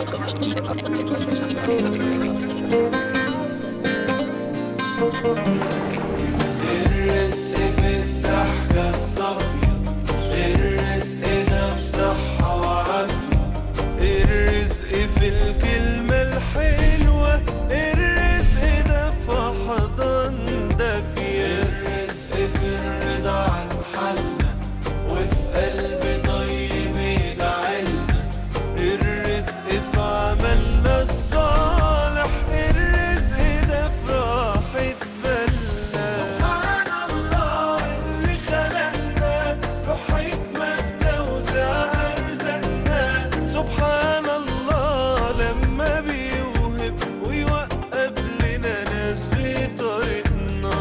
الرزق في الضحكة الصافية الرزق ده في صحة وعافية الرزق في الكلمة الحلوة الرزق ده في حضن دافية الرزق في الرضا عن حالنا وفي قلب طيب يدعلنا الرزق في عملنا الصالح الرزق ده في راحة بالنا سبحان الله اللي خلقنا له حكمة في توزيع أرزاقنا سبحان الله لما بيوهب ويوقف لنا ناس في طريقنا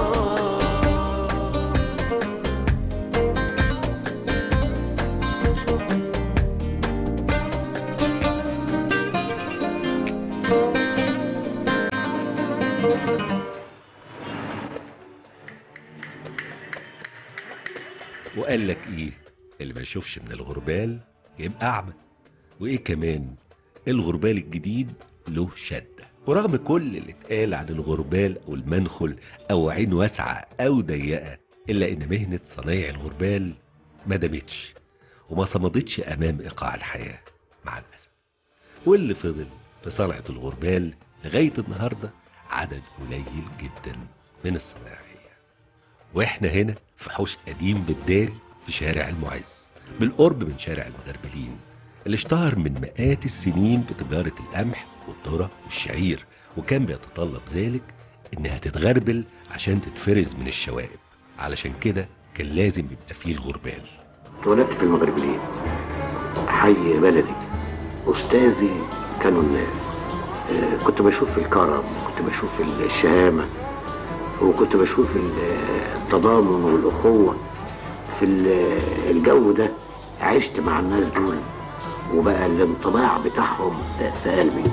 وقال لك ايه اللي ما يشوفش من الغربال يبقى اعمى وايه كمان الغربال الجديد له شده ورغم كل اللي اتقال عن الغربال او المنخل او عين واسعه او ضيقه الا ان مهنه صنايع الغربال ما دامتش وما صمدتش امام ايقاع الحياه مع الاسف واللي فضل في صنعه الغربال لغايه النهارده عدد قليل جدا من الصنايعيه واحنا هنا في حوش قديم بالداري في شارع المعز بالقرب من شارع المغربلين اللي اشتهر من مئات السنين بتجارة القمح والذرة والشعير وكان بيتطلب ذلك انها تتغربل عشان تتفرز من الشوائب علشان كده كان لازم يبقى فيه الغربال اتولدت في المغربلين حي بلدي أستاذي كانوا الناس آه، كنت بشوف الكرم كنت بشوف الشهامة وكنت بشوف ال- التضامن والأخوة في ال- الجو ده عشت مع الناس دول وبقى الانطباع بتاعهم في قلبي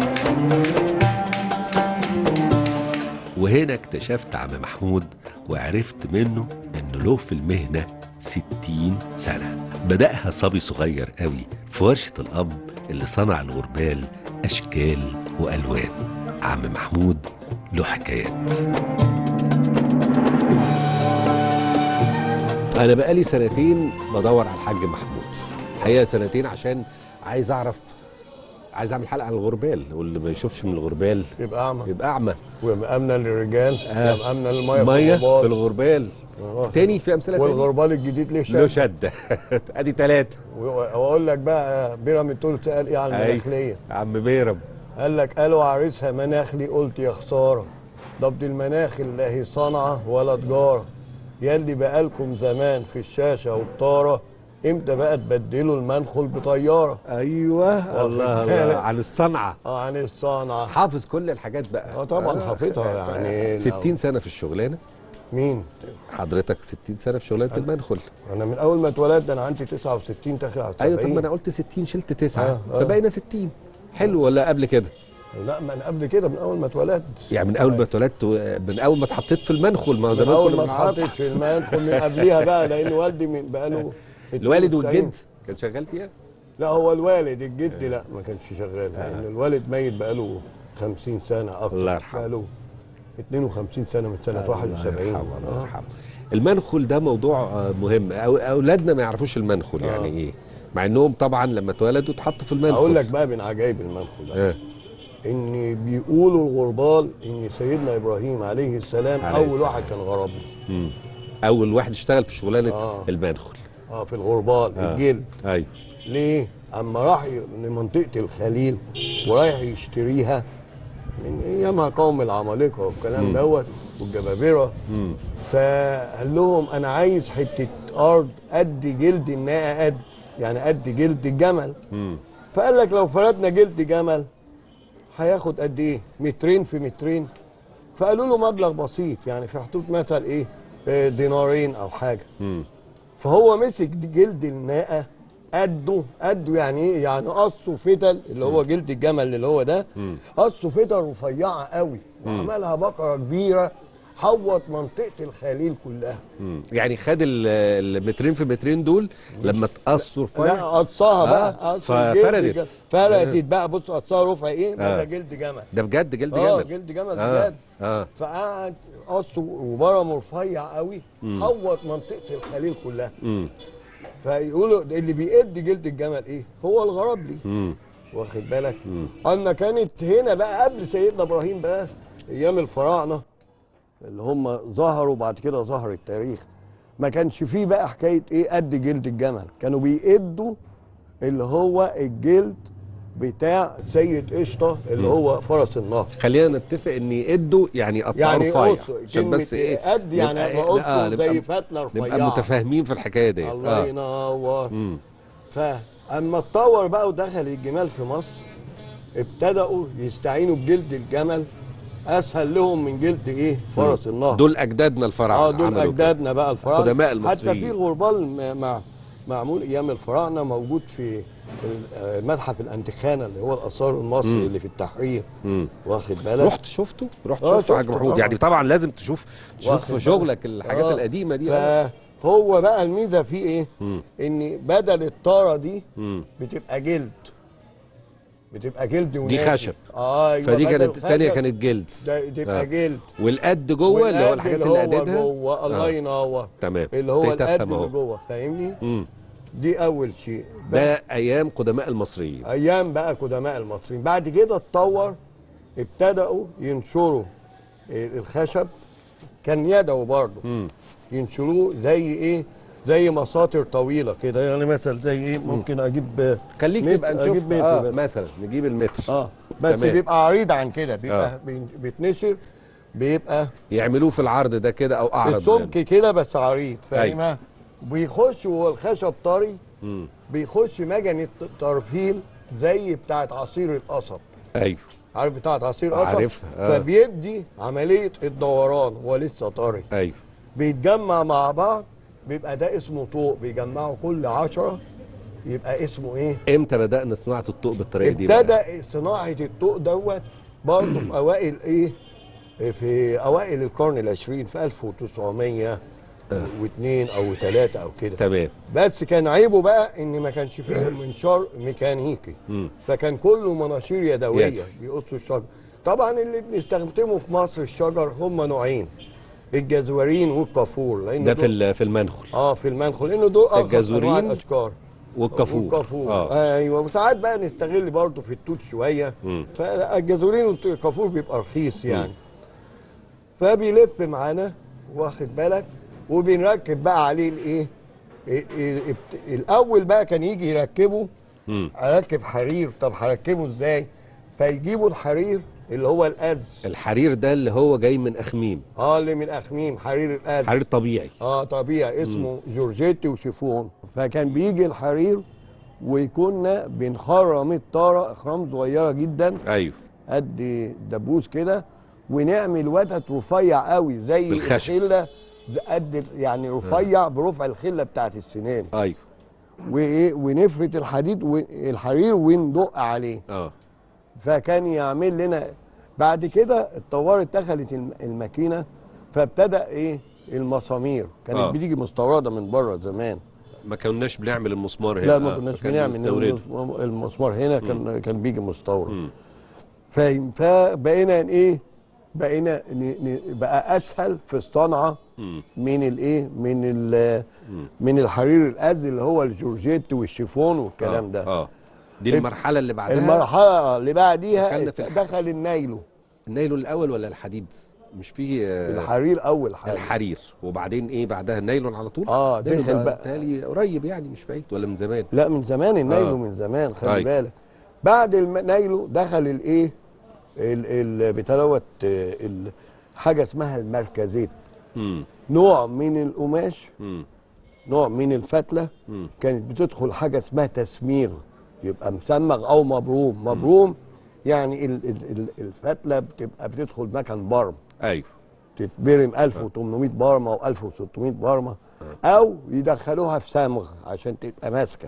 وهنا اكتشفت عم محمود وعرفت منه انه له في المهنة ستين سنة بدأها صبي صغير قوي في ورشة الأب اللي صنع الغربال أشكال وألوان عم محمود له حكايات انا بقالي سنتين بدور على الحاج محمود الحقيقه سنتين عشان عايز اعرف عايز اعمل حلقه عن الغربال واللي ما يشوفش من الغربال يبقى اعمى يبقى اعمى ويبقى امنه للرجال آه. يبقى امنه للميه ميه الغربال. في الغربال آه. تاني في امثله تاني والغربال الجديد ليه له شد شده ادي ثلاثه و- واقول لك بقى بيراميد تونس قال ايه على أي. المناخليه عم بيرم قال لك قالوا عريسها مناخلي قلت يا خساره ضبط المناخل لا هي صنعه ولا تجاره ياللي بقالكم زمان في الشاشه والطاره امتى بقى تبدلوا المنخل بطياره ايوه واخد الله بالك. الله عن الصنعه اه عن الصنعه حافظ كل الحاجات بقى اه طبعا حافظها يعني 60 سنه في الشغلانه مين حضرتك 60 سنه في شغلانه المنخل انا من اول ما اتولدت انا عندي 69 داخل على 70 ايوه طب ما انا قلت 60 شلت 9 آه، آه. فبقينا 60 حلو ولا قبل كده لا ما انا قبل كده من اول ما اتولدت يعني من اول ما اتولدت و- من اول ما اتحطيت في المنخل ما من زمان اول كنا ما بنحط- اتحطيت في المنخل من قبليها بقى لان والدي من بقاله الوالد 92. والجد كان شغال فيها لا هو الوالد الجد لا ما كانش شغال لان الوالد ميت بقاله 50 سنه اكتر الله يرحمه. بقاله 52 سنه من سنه 71 الله يرحمه الله آه. يرحمه المنخل ده موضوع آه، مهم أو اولادنا ما يعرفوش المنخل يعني ايه مع انهم طبعا لما اتولدوا اتحطوا في المنخل اقول لك بقى من عجائب المنخل ده آه. ان بيقولوا الغربال ان سيدنا ابراهيم عليه السلام عليه اول السلام. واحد كان غربي مم. اول واحد اشتغل في شغلانه آه. المنخل اه في الغربال آه. الجلد ايوه ليه؟ اما راح ي- لمنطقه الخليل ورايح يشتريها من ايامها قوم العمالقه والكلام دوت والجبابره مم. فقال لهم انا عايز حته ارض قد جلد الناقه قد يعني قد جلد الجمل مم. فقال لك لو فردنا جلد جمل هياخد قد ايه؟ مترين في مترين فقالوا له مبلغ بسيط يعني في حدود مثلا ايه؟ آه، دينارين او حاجه مم. فهو مسك دي جلد الناقه قده قده يعني ايه يعني قصه فتل اللي هو جلد الجمل اللي هو ده مم. قصه فتل رفيعه قوي وعملها بقره كبيره حوط منطقه الخليل كلها مم. يعني خد ال- المترين في مترين دول لما تقصوا لا رفيع قصها آه، بقى قص الجلد ففردت. جا- فردت بقى بص قصها رفع ايه آه. بقى جلد جمل ده بجد جلد اه جمل جلد جمل اه بجد اه فقعد قصه وبرمه رفيع قوي مم. حوط منطقه الخليل كلها مم. فيقولوا ده اللي بيقد جلد الجمل ايه هو الغرابلي مم. واخد بالك مم. اما كانت هنا بقى قبل سيدنا ابراهيم بقى ايام الفراعنه اللي هم ظهروا بعد كده ظهر التاريخ ما كانش فيه بقى حكايه ايه قد جلد الجمل كانوا بيقدوا اللي هو الجلد بتاع سيد قشطه اللي هو فرس النهر خلينا نتفق ان يقدوا يعني قطعوا يعني رفيع قص عشان كلمة بس ايه قد يعني نبقى- بقول آه، زي نبقى فتله رفيعه نبقى متفاهمين في الحكايه دي الله ينور مم. فاما اتطور بقى ودخل الجمال في مصر ابتدأوا يستعينوا بجلد الجمل اسهل لهم من جلد ايه فرس النهر دول اجدادنا الفراعنه اه دول عملوا كده. اجدادنا بقى الفراعنه قدماء حتى المصريين. في غربال م- مع معمول ايام الفراعنه موجود في آه، متحف الانتخانه اللي هو الاثار المصري مم. اللي في التحرير مم. واخد بالك رحت شفته رحت آه، شفته يا حاج شفته محمود طبعا. يعني طبعا لازم تشوف تشوف واخد في بالك. شغلك الحاجات آه. القديمه دي آه. فهو بقى الميزه فيه ايه مم. ان بدل الطاره دي مم. بتبقى جلد بتبقى جلد دي وناشف. خشب. اه أيوة فدي بدل كانت الثانيه الخشب كانت جلد ده تبقى آه. جلد والقد جوه اللي هو والقد الحاجات اللي اللي هو قددها جوه الله آه. ينور تمام اللي هو ابتديت القد أفهم اللي أهو. جوه فاهمني مم. دي اول شيء ده ايام قدماء المصريين ايام بقى قدماء المصريين بعد كده اتطور ابتدأوا ينشروا الخشب كان يدوي برضه مم. ينشروه زي ايه زي مساطر طويله كده يعني مثلا زي ايه ممكن اجيب خليك متر- نبقى نشوف أجيب متر آه بس. مثلا نجيب المتر اه بس تمام. بيبقى عريض عن كده بيبقى آه. بين- بيتنشر بيبقى يعملوه في العرض ده كده او اعرض السمك كده بس عريض أيوة. فاهمها بيخش وهو الخشب طري مم. بيخش مجنة ترفيل زي بتاعت عصير القصب ايوه عارف بتاعت عصير القصب عارفها، آه. فبيدي عملية الدوران هو لسه طري ايوه بيتجمع مع بعض بيبقى ده اسمه طوق بيجمعوا كل عشرة يبقى اسمه ايه امتى بدانا صناعه الطوق بالطريقه دي بقى؟ ابتدى صناعة الطوق دوت برضه في اوائل ايه في اوائل القرن العشرين في 1902 او 3 او كده تمام بس كان عيبه بقى ان ما كانش فيه منشار ميكانيكي مم. فكان كله مناشير يدويه يدوي. بيقصوا الشجر طبعا اللي بنستخدمه في مصر الشجر هم نوعين الجزورين والكافور لان ده في دول- ال- في المنخل اه في المنخل لانه دول ارخص الجزورين انواع الاشجار والكافور والكافور اه ايوه وساعات بقى نستغل برضه في التوت شويه مم. فالجزورين والكافور بيبقى رخيص يعني فبيلف معانا واخد بالك وبنركب بقى عليه الايه ال- ال- الت- الاول بقى كان يجي يركبه مم. اركب حرير طب هركبه ازاي فيجيبوا الحرير اللي هو الأز الحرير ده اللي هو جاي من اخميم اه اللي من اخميم حرير الأز حرير طبيعي اه طبيعي اسمه جورجيتي وشيفون فكان بيجي الحرير وكنا بنخرم الطاره اخرام صغيره جدا ايوه قد دبوس كده ونعمل وتد رفيع قوي زي بالخشب. الخله ز- قد ال- يعني رفيع برفع الخله بتاعت السنان ايوه وايه ونفرد الحديد والحرير وندق عليه اه فكان يعمل لنا بعد كده اتطورت دخلت الم- الماكينه فابتدى ايه المسامير كانت آه. آه. بتيجي مستورده من بره زمان ما كناش بنعمل المسمار هنا لا ما آه، كناش فكان بنعمل بنستورده. المس- المسمار هنا كان كان بيجي مستورد مم. فاهم فبقينا ايه بقينا ن- ن- بقى اسهل في الصنعه مم. من الايه من ال من الحرير الأز اللي هو الجورجيت والشيفون والكلام آه. ده اه دي المرحله اللي بعدها المرحله اللي بعديها دخلنا في الح- دخل النايلو النايلون الاول ولا الحديد مش في آه، الحرير اول حاجه الحرير وبعدين ايه بعدها النايلون على طول آه، النايلون دخل ده بقى. بتهيألي قريب يعني مش بعيد ولا من زمان لا من زمان النايلو آه. من زمان خلي أيوة. بالك بعد النايلو دخل الايه ال- ال- بتاع دوت آه، ال- حاجه اسمها المركزيت امم نوع من القماش امم نوع من الفتله مم. كانت بتدخل حاجه اسمها تسميغ يبقى مسمغ او مبروم مبروم يعني ال- ال- ال- الفتله بتبقى بتدخل مكان برم ايوه تتبرم 1800 برمه او 1600 برمه او يدخلوها في صمغ عشان تبقى ماسكه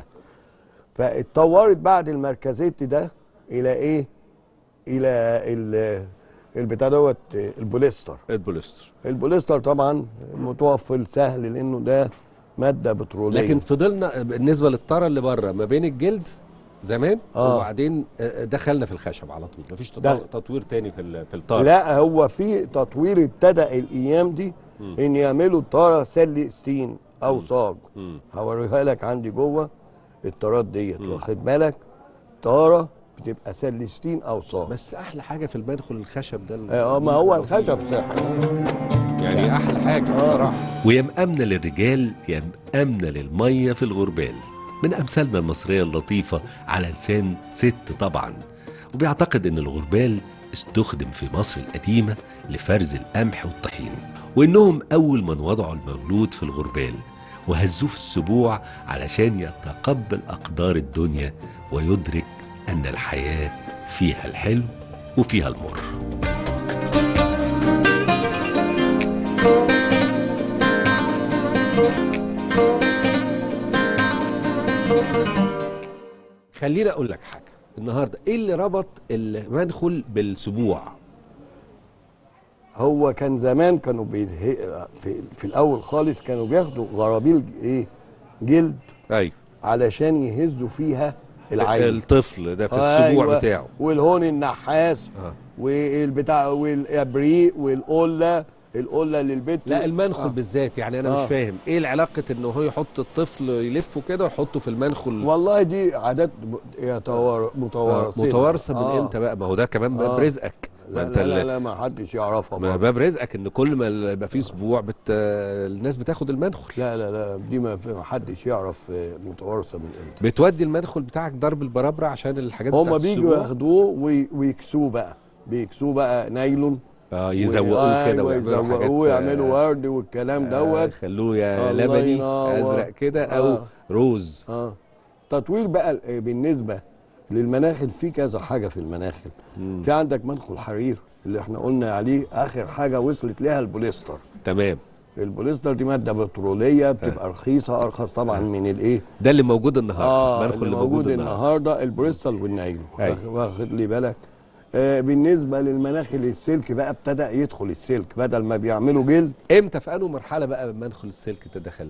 فاتطورت بعد المركزيت ده الى ايه الى ال- البتاع دوت آه، البوليستر البوليستر البوليستر طبعا متوفر سهل لانه ده ماده بتروليه لكن فضلنا بالنسبه للطاره اللي بره ما بين الجلد زمان آه. وبعدين آه، دخلنا في الخشب على طول مفيش ده- تطوير تاني في ال- في الطاره لا هو في تطوير ابتدى الايام دي مم. ان يعملوا طاره سلستين او صاج مم. هوريها لك عندي جوه الطارات ديت مم. واخد بالك طاره بتبقى سلستين او صاج بس احلى حاجه في المدخل الخشب ده اه ما هو الخشب صحي يعني احلى حاجه بصراحه ويا مأمنة للرجال يا مأمنة للمية في الغربال من أمثالنا المصرية اللطيفة على لسان ست طبعا وبيعتقد أن الغربال استخدم في مصر القديمة لفرز القمح والطحين وإنهم أول من وضعوا المولود في الغربال وهزوه في السبوع علشان يتقبل أقدار الدنيا ويدرك أن الحياة فيها الحلو وفيها المر خليني اقول لك حاجه النهارده ايه اللي ربط المدخل بالسبوع هو كان زمان كانوا بيه... في... في الاول خالص كانوا بياخدوا غرابيل ايه جلد ايوه علشان يهزوا فيها العين الطفل ده في السبوع أيوة. بتاعه والهون النحاس آه. والبتاع والابريق والقله القله للبيت لا المنخل بالذات يعني انا آه. مش فاهم ايه العلاقه ان هو يحط الطفل يلفه كده ويحطه في المنخل والله دي عادات م- يتوار- آه، متوارثه متوارثه من آه. امتى بقى ما هو ده كمان باب آه. رزقك ما لا انت لا, لا, ال- لا ما حدش يعرفها ما برضه. باب رزقك ان كل ما ال- يبقى فيه اسبوع بت... الناس بتاخد المنخل لا لا لا دي ما ما حدش يعرف آه، متوارثه من امتى بتودي المنخل بتاعك ضرب البرابره عشان الحاجات هما بتاعت بيجوا السبوع ياخدوه وي- ويكسوه بقى بيكسوه بقى نايلون اه يزوقوه كده أيوة، ويعملوا حاجات يزوقوه آه، يعملوا ورد والكلام آه، دوت خلوه يا الله لبني ينور. ازرق كده او آه. روز اه تطوير بقى ال- بالنسبه للمناخل في كذا حاجه في المناخل مم. في عندك منخل حرير اللي احنا قلنا عليه اخر حاجه وصلت ليها البوليستر تمام البوليستر دي ماده بتروليه بتبقى رخيصه ارخص طبعا من الايه ده اللي موجود النهارده اه المنخل اللي اللي موجود موجود النهارده النهارده البوليستر والنايلون أيوة. واخد- واخد لي بالك آه بالنسبه للمناخل السلك بقى ابتدى يدخل السلك بدل ما بيعملوا جلد امتى في انه مرحله بقى منخل السلك ده دخل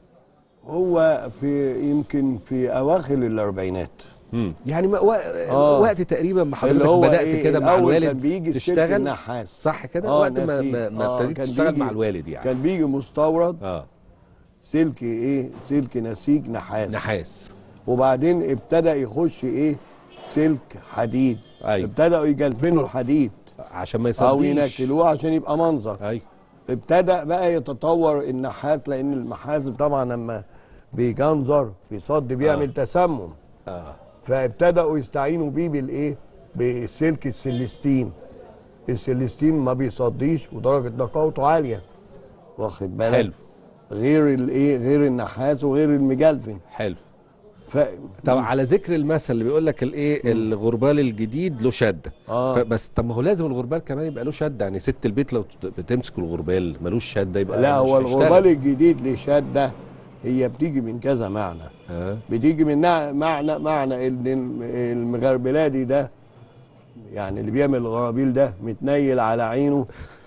هو في يمكن في اواخر الاربعينات يعني ما و... آه. وقت تقريبا ما اللي حضرتك هو بدات إيه، كده مع الأول كان الوالد بيجي السلك تشتغل النحاس صح كده آه، وقت ما نسيج. ما, ما آه، ابتديت كان تشتغل بيجي- مع الوالد يعني كان بيجي مستورد اه سلك ايه سلك نسيج نحاس نحاس وبعدين ابتدى يخش ايه سلك حديد أيوة. ابتدأوا يجلفنوا الحديد عشان ما او يصديش ينكلوه عشان يبقى منظر ايوه ابتدى بقى يتطور النحاس لان المحاسب طبعا لما بيجنزر بيصد بيعمل آه. تسمم اه فابتدأوا يستعينوا بيه بالايه بالسلك السلستين السلستين ما بيصديش ودرجه نقاوته عاليه واخد بالك حلو غير الايه غير النحاس وغير المجلفن حلو ف طب على ذكر المثل اللي بيقول لك الايه الغربال الجديد له شده آه. فبس طب ما هو لازم الغربال كمان يبقى له شده يعني ست البيت لو بتمسك الغربال ملوش شده يبقى لا مش هو هيشتغل. الغربال الجديد لشده هي بتيجي من كذا معنى اه بتيجي من نع- معنى معنى ان الم- المغربلادي ده يعني اللي بيعمل الغرابيل ده متنيل على عينه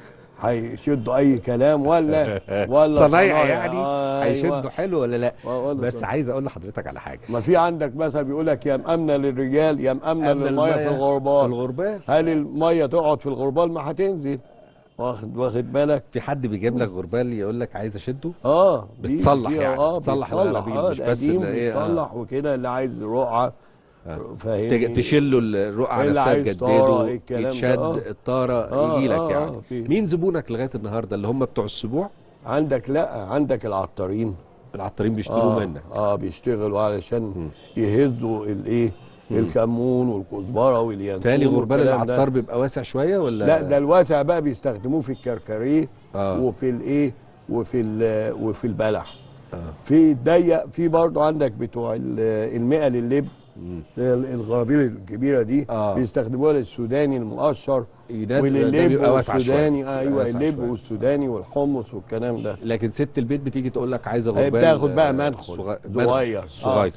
هيشدوا اي كلام ولا ولا صنايع يعني أيوة. هيشدوا حلو ولا لا ولا بس صنايع. عايز اقول لحضرتك على حاجه ما في عندك مثل بيقول لك يا مأمنة للرجال يا مأمنة قبل للمية في المية الغربال في الغربال هل المية تقعد في الغربال ما هتنزل واخد واخد بالك في حد بيجيب لك غربال يقول لك عايز اشده اه بيجي بتصلح فيها- يعني، اه بتصلح بتصلح الغرابيل، اه مش بس قديم إن إيه، آه. بتصلح وكده اللي عايز رقعه فاهمني تج- تشيله الرقعه اللي نفسها عايز طارة، تجدده الكلام ده، يتشد آه. الطاره آه، يجي لك آه، يعني آه، في. مين زبونك لغايه النهارده اللي هم بتوع السبوع عندك لا عندك العطارين العطارين بيشتروا اه منك اه بيشتغلوا علشان يهزوا الايه الكمون والكزبره واليانسون تالي غربال والكلام ده. العطار بيبقى واسع شويه ولا لا ده الواسع بقى بيستخدموه في الكركريه آه. وفي الايه وفي ال- وفي البلح آه. في الضيق في برضه عندك بتوع ال- المئة لللب ال- الغرابيل الكبيره دي آه. بيستخدموها للسوداني المقشر يناسب- ده وللب بيبقى واسع والسوداني شوية. ايوه واسع اللب شوية. والسوداني والحمص والكلام ده لكن ست البيت بتيجي تقول لك عايزه هي غربال بتاخد بقى آه، منخل صغ- صغير. صغير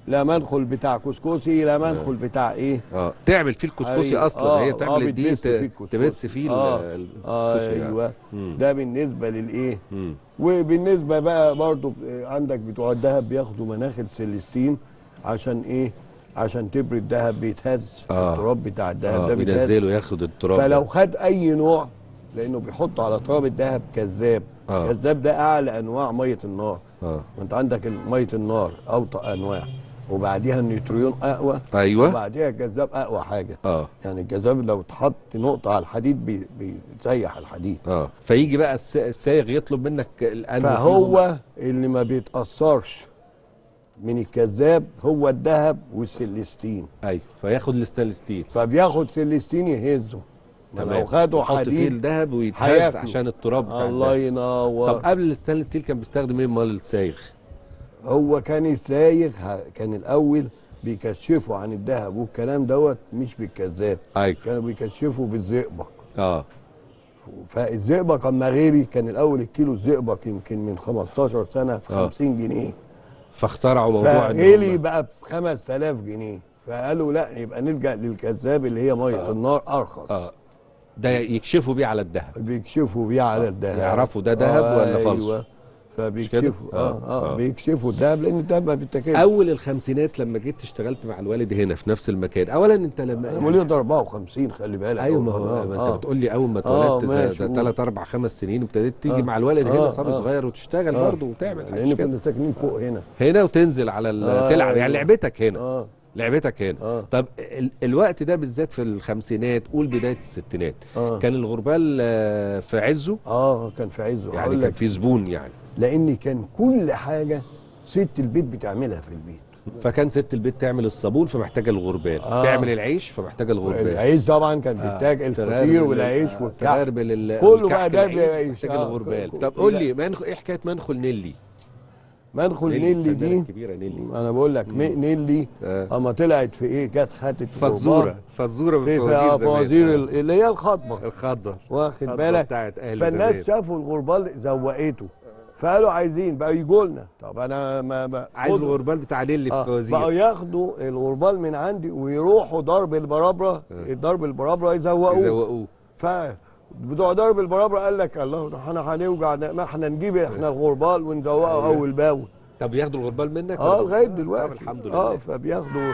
لا منخل بتاع كسكسي لا منخل بتاع ايه اه تعمل فيه الكسكسي أيوة. اصلا آه، هي آه، تعمل الدقيق بتبث فيه ت- الكسكسي. تبث فيه آه. ال- آه الكسكسي يعني. ايوه مم. ده بالنسبه للايه مم. وبالنسبه بقى برضو عندك بتوع الذهب بياخدوا مناخل سيليستين عشان ايه عشان تبرد الذهب بيتهز آه. التراب بتاع الذهب اه ده بيتهز بينزله ياخد التراب فلو ده. خد اي نوع لانه بيحط على تراب الذهب كذاب آه. كذاب ده اعلى انواع ميه النار اه وانت عندك ميه النار اوطى انواع وبعديها النيوتريون اقوى ايوه وبعديها الجذاب اقوى حاجه اه يعني الجذاب لو اتحط نقطه على الحديد بي- بيسيح الحديد اه فيجي بقى الس- السايغ يطلب منك الانه فيهم. فهو اللي ما بيتاثرش من الكذاب هو الذهب والسلستين ايوه فياخد الستانلس ستيل فبياخد سلستين يهزه ما تمام. لو خدوا يحط فيه حديد الذهب ويتهز هياكله. عشان التراب بتاع الله الذهب. ينور طب قبل الستانلس ستيل كان بيستخدم ايه امال السايغ هو كان السايغ ه- كان الاول بيكشفوا عن الذهب والكلام دوت مش بالكذاب ايوه كانوا بيكشفوا بالزئبق اه فالزئبق اما غيري كان الاول الكيلو الزئبق يمكن من 15 سنه في آه. 50 جنيه فاخترعوا موضوع إن فغلي هم- بقى ب 5000 جنيه فقالوا لا يبقى نلجا للكذاب اللي هي ميه النار ارخص اه ده يكشفوا بيه على الذهب بيكشفوا بيه على الذهب يعرفوا ده ذهب ولا فالصو. أيوة. فبيكشفوا كده؟ آه, آه، آه, آه. بيكشفوا الذهب لان الذهب ما بيتاكلش اول الخمسينات لما جيت اشتغلت مع الوالد هنا في نفس المكان اولا انت لما انا وليد 54 خلي بالك ايوه ما هو آه، ما آه. انت بتقول لي اول ما آه، اتولدت ماشي، ده قول. 3 4 5 سنين ابتديت تيجي آه. مع الوالد هنا آه، صبي آه. صغير وتشتغل آه. برضه وتعمل لان حاجات كده كنا ساكنين فوق هنا هنا وتنزل على ال- آه، تلعب يعني أيوة. لعبتك هنا اه لعبتك هنا آه. طب ال الوقت ده بالذات في الخمسينات قول بدايه الستينات آه. كان الغربال آه، في عزه اه كان في عزه يعني هقول كان لك في زبون يعني لان كان كل حاجه ست البيت بتعملها في البيت فكان ست البيت تعمل الصابون فمحتاجه الغربال آه. تعمل العيش فمحتاجه الغربال العيش طبعا كان بيحتاج الفطير تغربل والعيش ال- والكحك تغربل ال- كله بقى الكحك ده العيش بيبقى محتاج آه، الغربال كل- طب كل- قول لا. لي منخ... ايه حكايه منخل نيلي منخل نيلي الفنانة دي الكبيره نيلي انا بقول لك م- نيلي آه. اما طلعت في ايه جت خدت فزوره فزوره في من فوازير في زمان. فوازير ال- اللي هي الخطبه الخضه واخد الخضة بالك بتاعت اهل فالناس زمان شافوا الغربال زوقته فقالوا عايزين بقى يجوا لنا طب انا ما ما عايز خدوا- الغربال بتاع نيلي في آه، بقوا فوازير ياخدوا الغربال من عندي ويروحوا ضرب البرابره ضرب البرابره يزوقوه يزوقوه ف بتوع ضرب البرابره قال لك الله ده احنا هنوجع ده- ما احنا نجيب احنا الغربال ونزوقه اول باول طب ياخدوا الغربال منك اه ولا- لغايه طب دلوقتي الحمد اه لله فبياخدوا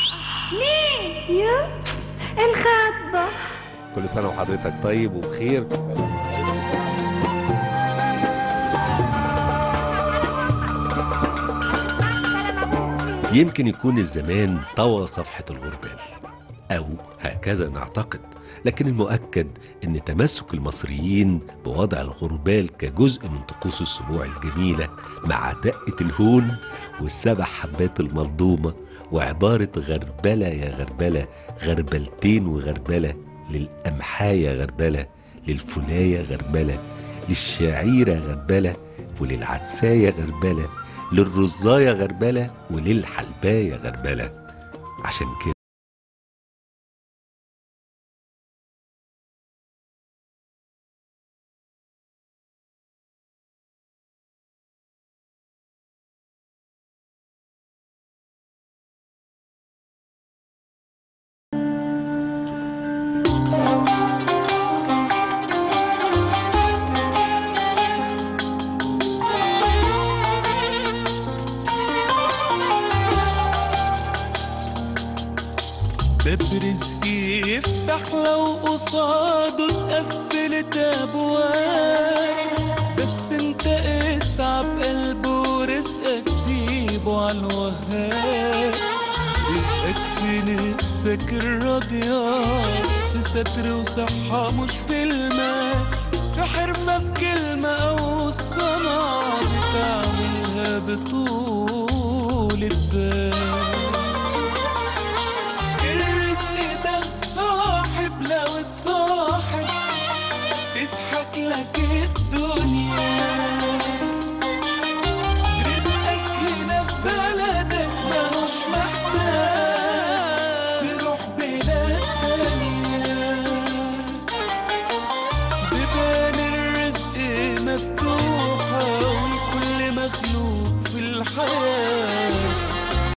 يا الخطبة كل سنه وحضرتك طيب وبخير يمكن يكون الزمان طوى صفحة الغربال أو هكذا نعتقد لكن المؤكد أن تمسك المصريين بوضع الغربال كجزء من طقوس السبوع الجميلة مع دقة الهون والسبع حبات الملضومة وعبارة غربلة يا غربلة غربلتين وغربلة للقمحاية غربلة للفلاية غربلة للشعيرة غربلة وللعدساية غربلة للرزاية غربلة وللحلباية غربلة عشان كده باب رزقي يفتح لو قصاده اتقفلت ابواب بس انت اسعى بقلبه ورزقك سيبه على الوهاب رزقك في نفسك الراضية في ستر وصحة مش في المال في حرفة في كلمة أو الصنعة بتعملها بطول البال